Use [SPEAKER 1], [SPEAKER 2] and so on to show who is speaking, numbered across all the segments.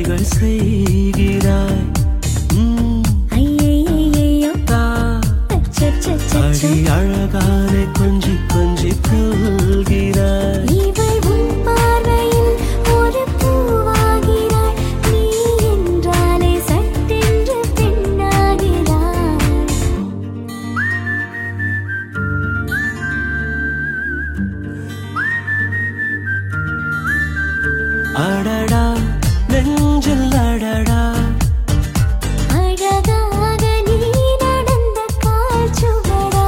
[SPEAKER 1] வேலைகள் செய்கிறாய் ம்,
[SPEAKER 2] ஐயையையையோ,
[SPEAKER 1] தா.
[SPEAKER 2] அச்சச்சச்சச்சோ.
[SPEAKER 1] அடி அழகான கொஞ்சி கொஞ்சி கொள்கிறாய்
[SPEAKER 2] இவள் உன் பார்வையில் ஒரு பூவாகிறாள். நீ என்றாலே சட்டென்று பெண்ணாகிறாள்.
[SPEAKER 1] அடடா நெஞ்சில் அடடா
[SPEAKER 2] அழகாக நீ நடந்த கால் சுவடா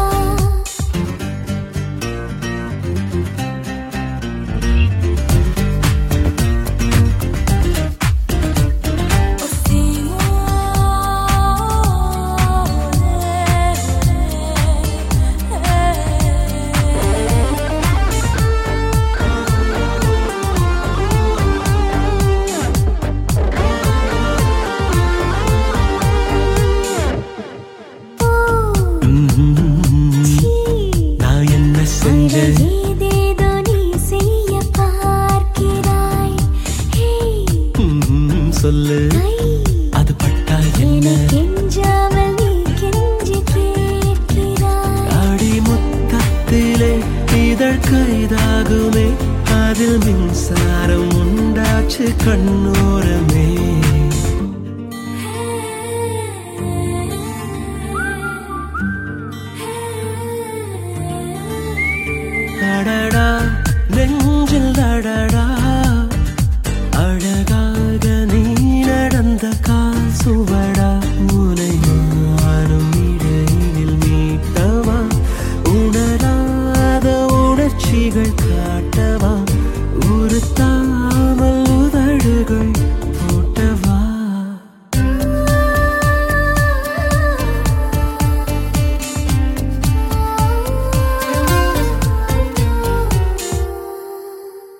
[SPEAKER 1] ம்ம். நான் என்ன செஞ்சேன்
[SPEAKER 2] ஏதேதோ நீ செய்ய பார்க்கிறாய் ஹே,
[SPEAKER 1] ம்ம். சொல்லு
[SPEAKER 2] ஐ,
[SPEAKER 1] அது பட்டா என்ன
[SPEAKER 2] என்னை கெஞ்சாமல் நீ கெஞ்சி கேட்கிறாய்
[SPEAKER 1] அடி முத்தத்திலே இதழ் கைதாகுமே அதில் மின்சாரம் உண்டாச்சு கண்ணோர